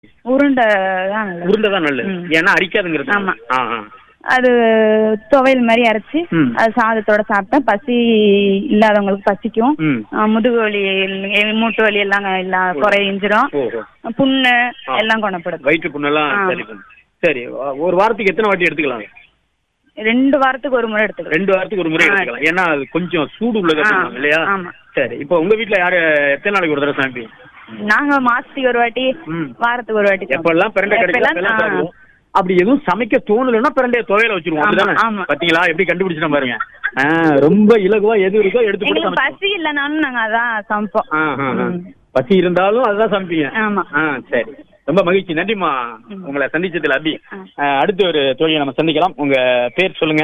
உருண்டை தான் நல்லது உருண்டை தான் நல்லது ம். ஏன்னா அரிக்காதுங்கிறது ஆமா. ஆ ஆ அது துவையல் மாதிரி அரைச்சி ம். அது சாதத்தோட சாப்பிட்டா பசி இல்லாதவங்களுக்கு பசிக்கும் ம் ஆ, முதுகு வலி எல்- மூட்டு வலி எல்லாம் இல்ல குறைஞ்சிரும் ஓஹோ புண்ணு ஆ. எல்லாம் குணப்படுது வயிற்று புண்ணெல்லாம் ஆ. சரி பண்ணும் சரி ஒரு வாரத்துக்கு எத்தனை வாட்டி எடுத்துக்கலாம் ரெண்டு வாரத்துக்கு ஒரு முறை எடுத்துக்கலாம் ரெண்டு வாரத்துக்கு ஒரு முறை ஆ. எடுத்துக்கலாம் ஏன்னா அது கொஞ்சம் சூடு உள்ளதா ஆ, சொல்லுவாங்க இல்லையா ஆமா. சரி இப்போ உங்க வீட்ல யாரு எத்தனை நாளைக்கு ஒரு தடவை சமைப்பீங்க நாங்க மாசத்துக்கு ஒரு வாட்டி ம். வாரத்துக்கு ஒரு வாட்டி எப்பெல்லாம் பிரண்டை கிடைக்கும் எப்பெல்லாம், அப்பெல்லாம் ஆ. சாப்பிடுவோம் அப்படி எதுவும் சமைக்க தோணலைன்னா பிரண்டைய துவையில வச்சிருவோம் ஆமா, அப்படிதானே ஆமா. பாத்தீங்களா எப்படி கண்டுபிடிச்சிட்டோம் பாருங்க ஆ, ரொம்ப இலகுவா எது இருக்கோ எடுத்து போட்டு எங்களுக்கு சமைச்சு பசி இல்லைனாலும் நாங்க அதான் சமைப்போம் ஆ, ஆ, ஆ. ம். பசி இருந்தாலும் அதுதான் சமைப்பீங்க ஆமா ஆ சரி ரொம்ப மகிழ்ச்சி நன்றிம்மா ம். உங்களை சந்திச்சதுல அபி ஆ. ஆ, அடுத்து ஒரு தோழியை நம்ம சந்திக்கலாம் உங்க பேர் சொல்லுங்க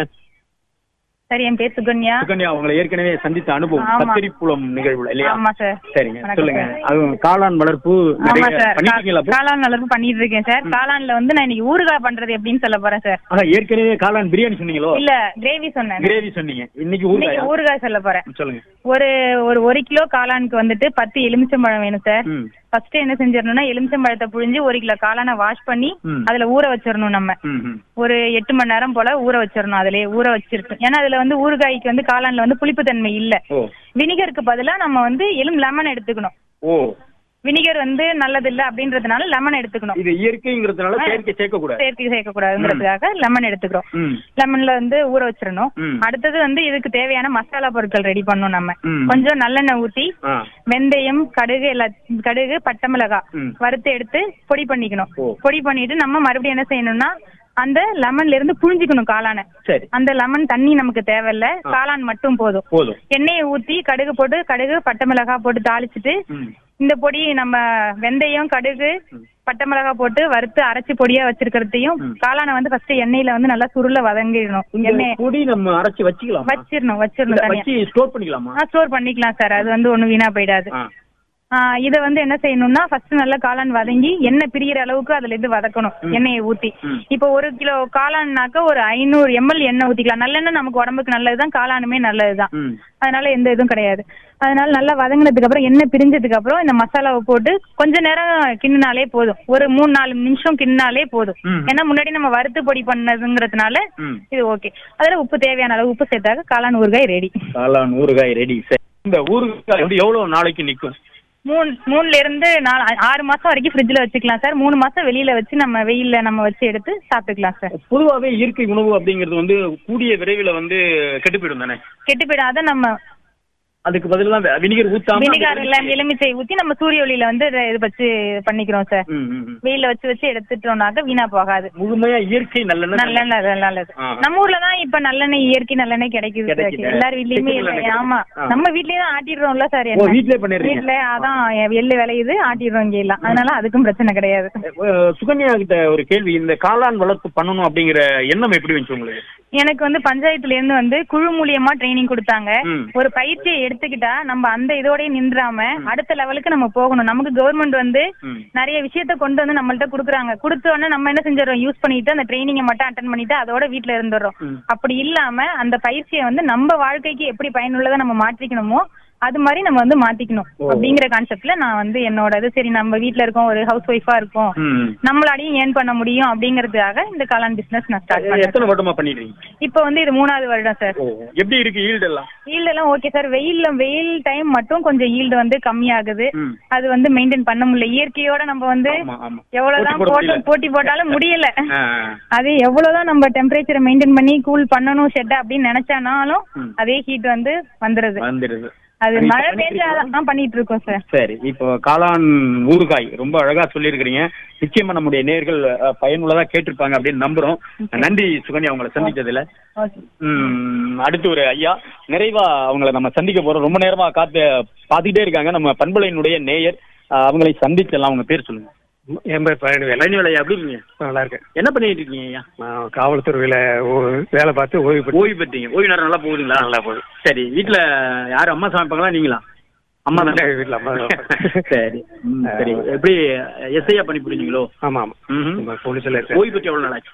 சரி என் பேர் சுகன்யா சுகன்யா உங்களை ஏற்கனவே சந்தித்த அனுபவம் ஆமா. கத்திரிப்புலம் நிகழ்வுல இல்லையா ஆமா சார் சரிங்க வணக்கம் சொல்லுங்க சார். அதுவும் காளான் வளர்ப்பு ஆமா நிறைய சார் பண்ணிருக்கீங்களா அப்போ? காளான் வளர்ப்பு பண்ணிட்டு இருக்கேன் சார் காளான்ல வந்து நான் இன்னைக்கு ஊறுகாய் பண்றது எப்படின்னு சொல்ல போறேன் சார் ஆனா ஏற்கனவே காளான் பிரியாணி சொன்னீங்களோ இல்ல கிரேவி சொன்னேன் கிரேவி சொன்னீங்க இன்னைக்கு இன்னைக்கு ஊறுகாயா ஊறுகாய் சொல்ல போறேன் சொல்லுங்க ஒரு ஒரு ஒரு கிலோ காளானுக்கு வந்துட்டு பத்து எலுமிச்சம்பழம் வேணும் சார் ம் ஃபர்ஸ்ட் என்ன செஞ்சிடணும்னா எலுமிச்சம்பழத்தை புழிஞ்சு ஒரு கிலோ காளானை வாஷ் பண்ணி ம். அதுல ஊற வச்சிடணும் நம்ம ம் ம் ஒரு எட்டு மணி நேரம் போல ஊற வச்சிடணும் அதுலயே ஊற வச்சிருக்கு ஏன்னா அதுல வந்து ஊறுகாய்க்கு வந்து காளான்ல வந்து புளிப்புத்தன்மை இல்ல ஓ வினிகருக்கு பதிலா நம்ம வந்து எலும் லெமன் எடுத்துக்கணும் ஓ வினிகர் வந்து நல்லது இல்ல அப்படின்றதுனால லெமன் எடுத்துக்கணும் இது இயற்கைங்கிறதுனால ஆ. செயற்கை சேர்க்க கூடாது சேர்க்கை சேர்க்கக்கூடாதுங்கிறதுக்காக லெமன் எடுத்துக்கிறோம் ம் லெமன்ல வந்து ஊற வச்சிடணும் ம். அடுத்தது வந்து இதுக்கு தேவையான மசாலா பொருட்கள் ரெடி பண்ணணும் நம்ம ம். கொஞ்சம் நல்லெண்ணெய் ஊத்தி ஆ வெந்தயம் கடுகு எல்லா கடுகு பட்டை மிளகாய் ம். வறுத்து எடுத்து பொடி பண்ணிக்கணும் ஓ. பொடி பண்ணிட்டு நம்ம மறுபடியும் என்ன செய்யணும்னா அந்த லெமன்ல இருந்து புழிஞ்சுக்கணும் காளானை சரி அந்த லெமன் தண்ணி நமக்கு தேவையில்ல ஆ. காளான் மட்டும் போதும் போதும் எண்ணெயை ஊத்தி கடுகு போட்டு கடுகு பட்டை மிளகாய் போட்டு தாளிச்சிட்டு ம் இந்த பொடி நம்ம வெந்தயம் கடுகு ம். பட்டை மிளகாய் போட்டு வறுத்து அரைச்சு பொடியா வச்சிருக்கிறதையும் ம். காளானை வந்து ஃபர்ஸ்ட் எண்ணெயில வந்து நல்லா சுருள வதங்கிடணும் இந்த எண்ணெய் பொடி நம்ம அரைச்சு வச்சுக்கலாம் வச்சிடணும் வச்சிடணும் தனியா வச்சு ஸ்டோர் பண்ணிக்கலாமா ஆ ஸ்டோர் பண்ணிக்கலாம் சார் அது வந்து ஒண்ணும் வீணா போயிடாது ஆ ஆ, இதை வந்து என்ன செய்யணும்னா ஃபர்ஸ்ட் நல்லா காளான் வதங்கி எண்ணெய் பிரியிற அளவுக்கு அதுல இருந்து வதக்கணும் ம். எண்ணெயை ஊத்தி ம். இப்போ ஒரு கிலோ காளான்னாக்க ஒரு ஐநூறு எம்எல் எண்ணெய் ஊத்திக்கலாம் நல்லெண்ணெய் நமக்கு உடம்புக்கு நல்லதுதான் காளானுமே நல்லதுதான் ம் அதனால எந்த இதுவும் கிடையாது அதனால நல்லா வதங்கினதுக்கு அப்புறம் எண்ணெய் பிரிஞ்சதுக்கு அப்புறம் இந்த மசாலாவை போட்டு கொஞ்ச நேரம் கிண்டினாலே போதும் ஒரு மூணு நாலு நிமிஷம் கிண்டினாலே போதும் ம். ஏன்னா முன்னாடி நம்ம வறுத்து பொடி பண்ணதுங்கிறதுனால ம் இது ஓகே அதுல உப்பு தேவையான அளவு உப்பு சேர்த்தாக்க காளான் ஊறுகாய் ரெடி காளான் ஊறுகாய் ரெடி சரி இந்த ஊறுகாய் வந்து எவ்வளவு நாளைக்கு நிக்கும் மூணு மூணுல இருந்து நாலு ஆறு மாசம் வரைக்கும் ஃப்ரிட்ஜ்ல வச்சுக்கலாம் சார் மூணு மாசம் வெளியில வச்சு நம்ம வெயில்ல நம்ம வச்சு எடுத்து சாப்பிட்டுக்கலாம் சார் பொதுவாவே இயற்கை உணவு அப்படிங்கிறது வந்து கூடிய விரைவில் வந்து கெட்டு போயிடும் தானே கெட்டு போயிடாத நம்ம அதுக்கு பதிலா வினிகர் ஊத்தாம வினிகார் இல்ல எலுமிச்சை ஊத்தி நம்ம சூரிய ஒளியில வந்து இதை இது வச்சு பண்ணிக்கிறோம் சார் ம், ம், ம். வெயில்ல வச்சு வச்சு எடுத்துட்டோம்னாக்க வீணா போகாது முழுமையா இயற்கை நல்லெண்ணெய் நல்லெண்ணெய் அது நல்லது ஆ. நம்ம ஊர்ல தான் இப்ப நல்லெண்ணெய் இயற்கை நல்லெண்ணெய் கிடைக்குது சார். கிடைக்குது. எல்லார் வீட்லயுமே செக்கு நல்லெண்ணெய் ஆமா ஆ. நம்ம வீட்லயே தான் ஆட்டிடுறோம்ல சார் ஓ என்ன வீட்லயே பண்ணிடுறீங்க வீட்ல அதான் எள்ளு விளையுது ஆட்டிடுறோம் இங்க எல்லாம் அதனால அதுக்கும் பிரச்சனை கிடையாது அஹ் சுகன்யா கிட்ட ஒரு கேள்வி இந்த காளான் வளர்ப்பு பண்ணணும் அப்படிங்கிற எண்ணம் எப்படி வந்துச்சு உங்களுக்கு எனக்கு வந்து பஞ்சாயத்துல இருந்து வந்து குழு மூலியமா ட்ரைனிங் கொடுத்தாங்க ம். ஒரு பயிற்சியை எடுத்துக்கிட்டா நம்ம அந்த இதோடய நின்றாம அடுத்த லெவலுக்கு நம்ம போகணும் நமக்கு கவர்மெண்ட் வந்து ம். நிறைய விஷயத்த கொண்டு வந்து நம்மள்ட்ட குடுக்குறாங்க கொடுத்த உடனே நம்ம என்ன செஞ்சிடறோம் யூஸ் பண்ணிட்டு அந்த ட்ரைனிங்கை மட்டும் அட்டன் பண்ணிட்டு அதோட வீட்ல இருந்துடுறோம் ம். அப்படி இல்லாம அந்த பயிற்சியை வந்து நம்ம வாழ்க்கைக்கு எப்படி பயனுள்ளதா நம்ம மாற்றிக்கணுமோ அது மாதிரி நம்ம வந்து மாத்திக்கணும் ஓ. அப்படிங்கிற கான்செப்ட்ல நான் வந்து என்னோட இது சரி நம்ம வீட்ல இருக்கோம் ஒரு ஹவுஸ் ஒய்ஃபா இருக்கோம் ம். நம்மளாலையும் ஏர்ன் பண்ண முடியும் அப்படிங்கறதுக்காக இந்த காளான் பிசினஸ் நான் ஸ்டார்ட் பண்ணேன் எத்தனை வருடமா பண்ணிடுறீங்க இப்போ வந்து இது மூணாவது வருடம் சார் ஓ எப்படி இருக்கு ஈல்டு எல்லாம் ஈல்டு எல்லாம் ஓகே சார் வெயில்ல வெயில் டைம் மட்டும் கொஞ்சம் ஈல்டு வந்து கம்மியாகுது ம். அது வந்து மெயின்டைன் பண்ண முடியல இயற்கையோட நம்ம வந்து ஆமா ஆமா எவ்வளவுதான் போட்டி போட போட்டு முடியல. போட்டி போட்டாலும் முடியல ஆ, அது எவ்வளவுதான் நம்ம டெம்பரேச்சரை மெயின்டைன் பண்ணி கூல் பண்ணணும் ஷெட் அப்படின்னு நினைச்சானாலும் ம். அதே ஹீட் வந்து வந்துருது வந்துருது அது இப்ப மழை பண்ணிட்டு பெஞ்சா தான் பண்ணிட்டு இருக்கோம் சார் சரி இப்போ காளான் ஊறுகாய் ரொம்ப அழகா சொல்லியிருக்கிறீங்க நிச்சயமா நம்முடைய நேர்கள் பயனுள்ளதா கேட்டிருப்பாங்க அப்படின்னு நம்புறோம் நன்றி சுகன்யா உங்களை சந்திச்சதுல ஓகே ம், அடுத்து ஒரு ஐயா நிறைவா அவங்கள நம்ம சந்திக்க போறோம் ரொம்ப நேரமா காத்து பாத்துக்கிட்டே இருக்காங்க நம்ம பண்பலையினுடைய நேயர் அஹ், அவங்களை சந்திச்சலாம் அவங்க பேர் சொல்லுங்க என் பேர் பழனிவேல் பழனி வேலையா எப்படி இருக்கீங்க நல்லா இருக்கேன் என்ன பண்ணிட்டு இருக்கீங்க ஐயா நான் காவல்துறையில் வேலை பார்த்து ஓய்வு பெற்று ஓய்வு பெற்றீங்க ஓய்வு நேரம் நல்லா போகுதுங்களா நல்லா போகுது. சரி வீட்டுல யாரு அம்மா சமைப்பாங்களா நீங்களா அம்மா தான் இல்ல, வீட்ல அம்மா தான் சமைப்பாங்க. சரி ம், சரி எப்படி எஸ்ஐயா பண்ணி புரிஞ்சுங்களோ ஆமாம் ஆமாம் ம்ஹும். நம்ம போலீஸில் இருக்கேன் ஓய்வு பெற்று எவ்வளவு நாள் ஆச்சு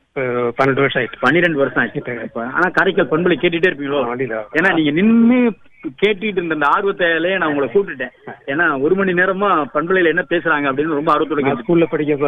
இப்போ பன்னெண்டு வருஷம் ஆயிட்டு பன்னிரெண்டு வருஷம் ஆச்சு இப்ப ஆனா காரைக்கால் பண்பலை கேட்டுட்டே இருப்பீங்களோ வண்டியில ஏன்னா நீங்க நின்னு கேட்டுட்டு இருந்த அந்த ஆர்வத்திலே நான் உங்களை கூப்பிட்டுட்டேன் ஏன்னா ஒரு மணி நேரமா பண்பலையில என்ன பேசுறாங்க அப்படின்னு ரொம்ப ஆர்வத்தோட நான் கேட்டு ஸ்கூல்ல படிக்க